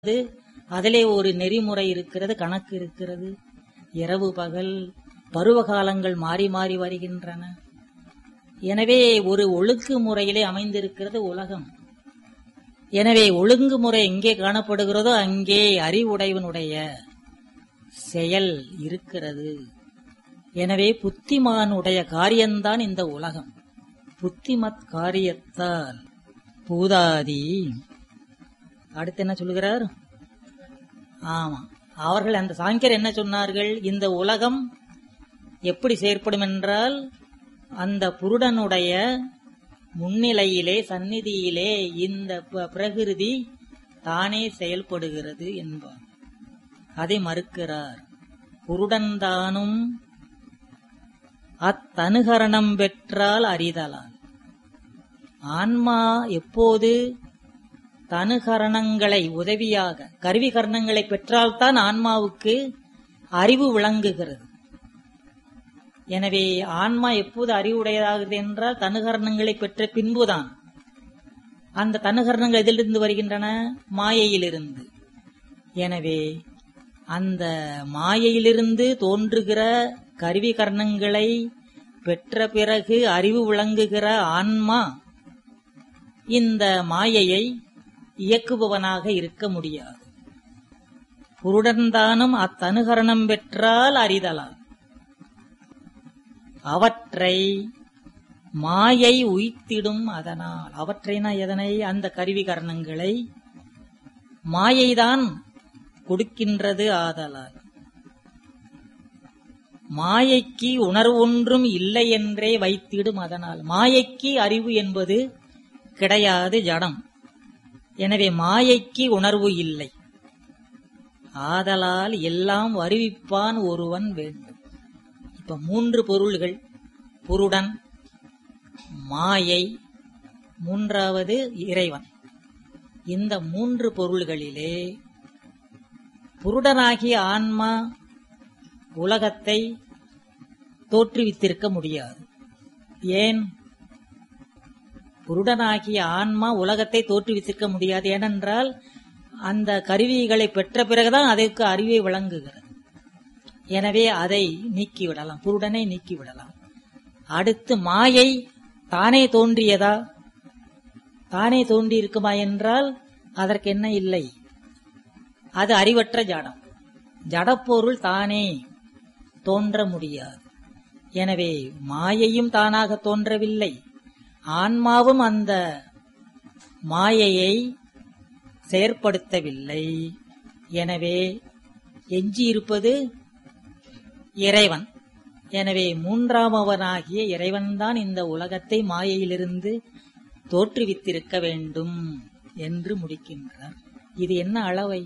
அது அதிலே ஒரு நெறிமுறை இருக்கிறது கணக்கு இருக்கிறது இரவு பகல் பருவ காலங்கள் மாறி மாறி வருகின்றன எனவே ஒரு ஒழுக்கு முறையிலே அமைந்திருக்கிறது உலகம் எனவே ஒழுங்குமுறை எங்கே காணப்படுகிறதோ அங்கே அறிவுடையவனுடைய செயல் இருக்கிறது எனவே புத்திமானுடைய காரியம்தான் இந்த உலகம் புத்திமத் காரியத்தால் பூதாதி அடுத்து என்ன சொல்லுகிறார் ஆமா அவர்கள் அந்த சாங்கியர் என்ன சொன்னார்கள் இந்த உலகம் எப்படி செயற்படும் என்றால் அந்த புருடனுடைய முன்னிலையிலே சந்நிதியிலே இந்த ப- பிரகிருதி தானே செயல்படுகிறது என்பார் அதை மறுக்கிறார் புருடன்தானும் அத்தனுகரணம் பெற்றால் அறிதலால் ஆன்மா எப்போது தனுகரணங்களை உதவியாக கருவி கரணங்களை பெற்றால்தான் ஆன்மாவுக்கு அறிவு விளங்குகிறது எனவே ஆன்மா எப்போது அறிவுடையதாகிறது என்றால் தனுகரணங்களை பெற்ற பின்புதான் அந்த தனுகரணங்கள் எதிலிருந்து வருகின்றன மாயையிலிருந்து எனவே அந்த மாயையிலிருந்து தோன்றுகிற கருவி கரணங்களை பெற்ற பிறகு அறிவு விளங்குகிற ஆன்மா இந்த மாயையை இயக்குபவனாக இருக்க முடியாது புருடன்தானும் அத்தனுகரணம் பெற்றால் அறிதலால் அவற்றை மாயை உய்த்திடும் அதனால் அவற்றைனா எதனை அந்த கருவி கரணங்களை மாயைதான் கொடுக்கின்றது ஆதலால் மாயைக்கு உணர்வு ஒன்றும் இல்லை என்றே வைத்திடும் அதனால் மாயைக்கு அறிவு என்பது கிடையாது ஜடம் எனவே மாயைக்கு உணர்வு இல்லை ஆதலால் எல்லாம் வருவிப்பான் ஒருவன் வேண்டும் இப்ப மூன்று பொருள்கள் புருடன் மாயை மூன்றாவது இறைவன் இந்த மூன்று பொருள்களிலே புருடனாகிய ஆன்மா உலகத்தை தோற்றுவித்திருக்க முடியாது ஏன் புருடனாகிய ஆன்மா உலகத்தை தோற்றுவித்திருக்க முடியாது ஏனென்றால் அந்த கருவிகளை பெற்ற பிறகுதான் அதற்கு அறிவை வழங்குகிறது எனவே அதை நீக்கிவிடலாம் புருடனை நீக்கிவிடலாம் அடுத்து மாயை தானே தோன்றியதா தானே தோன்றி இருக்குமா என்றால் அதற்கு என்ன இல்லை அது அறிவற்ற ஜடம் ஜடப்பொருள் தானே தோன்ற முடியாது எனவே மாயையும் தானாக தோன்றவில்லை ஆன்மாவும் அந்த மாயையை செயற்படுத்தவில்லை எனவே எஞ்சியிருப்பது இறைவன் எனவே மூன்றாமவனாகிய இறைவன்தான் இந்த உலகத்தை மாயையிலிருந்து தோற்றுவித்திருக்க வேண்டும் என்று முடிக்கின்றார் இது என்ன அளவை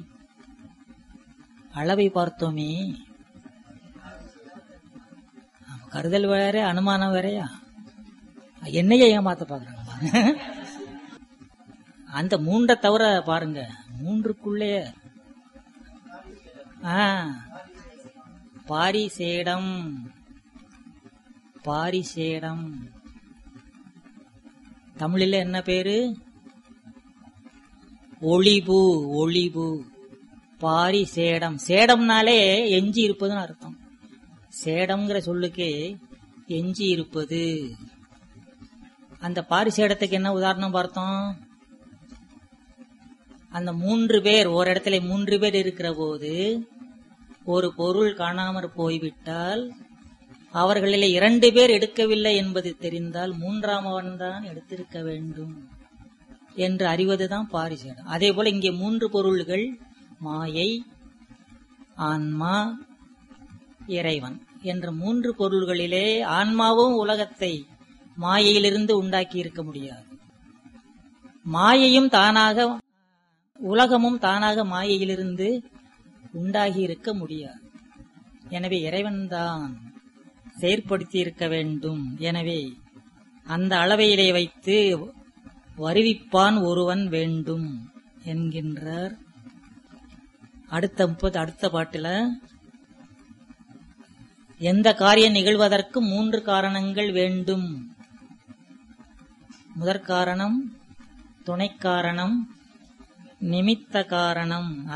அளவை பார்த்தோமே ஆமா, கருதல் வேற அனுமானம் வேறயா என்னையே ஏமாத்த பாக்குறாங்க அந்த மூன்றை தவிர பாருங்க மூன்றுக்குள்ளே ஆ பாரிசேடம் பாரிசேடம் தமிழில் என்ன பேரு ஒளிபு ஒளிபு பாரி சேடம் சேடம்னாலே எஞ்சி இருப்பதுன்னு அர்த்தம் சேடம்ங்கிற சொல்லுக்கே எஞ்சி இருப்பது அந்த பாரி சேடத்துக்கு என்ன உதாரணம் பார்த்தோம் அந்த மூன்று பேர் ஒரு இடத்துல மூன்று பேர் இருக்கிற போது ஒரு பொருள் காணாமற் போய்விட்டால் அவர்களில் இரண்டு பேர் எடுக்கவில்லை என்பது தெரிந்தால் மூன்றாமவன் தான் எடுத்திருக்க வேண்டும் என்று அறிவதுதான் பாரிசேடம் அதே போல இங்கே மூன்று பொருள்கள் மாயை ஆன்மா இறைவன் என்ற மூன்று பொருள்களிலே ஆன்மாவும் உலகத்தை மாயையிலிருந்து உண்டாக்கி இருக்க முடியாது மாயையும் தானாக உலகமும் தானாக மாயையிலிருந்து உண்டாகி இருக்க முடியாது எனவே இறைவன்தான் செயற்படுத்தி இருக்க வேண்டும் எனவே அந்த அளவையிலே வைத்து வருவிப்பான் ஒருவன் வேண்டும் என்கின்றார் அடுத்த முப்பது அடுத்த பாட்டுல எந்த காரியம் நிகழ்வதற்கு மூன்று காரணங்கள் வேண்டும் முதற்காரணம் துணைக்காரணம் நிமித்த காரணம்